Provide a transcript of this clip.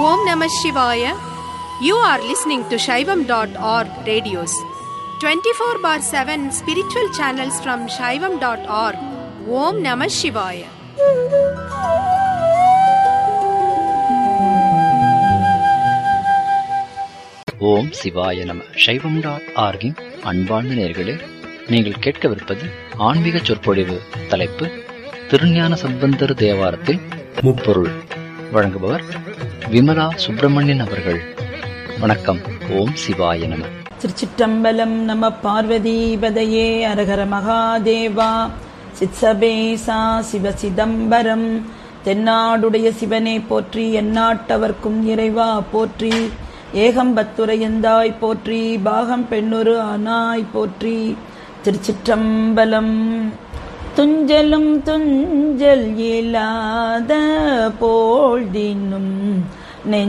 ஓம் நம சிவாய you are listening to Saivam dot org radios twenty four by seven spiritual channels from Saivam dot org ஓம் நம சிவாய ஓம் சிவாய நம சைவம் டாட் ஆர்கின் அன்பார்ந்த நேர்களே நீங்கள் கேட்கவிருப்பது ஆன்மீக சொற்பொழிவு தலைப்பு திருஞான சம்பந்தர் தேவாரத்தில் முப்பொருள் வழங்குபவர் விமலா சுப்பிரமணியன் அவர்கள் வணக்கம் ஓம் சிவாய நம திருச்சிற்றம்பலம் நம பார்வதிபதையே அரகர மகாதேவா சித்சபேசா சிவ சிதம்பரம் தென்னாடுடைய சிவனே போற்றி எந்நாட்டவர்க்கும் இறைவா போற்றி ஏகம்பத்துரையந்தாய் போற்றி பாகம் பெண்ணுரு ஆனாய் போற்றி திருச்சிற்றம்பலம் துஞ்சலும் துஞ்சல் இயலாத போழ்தினும்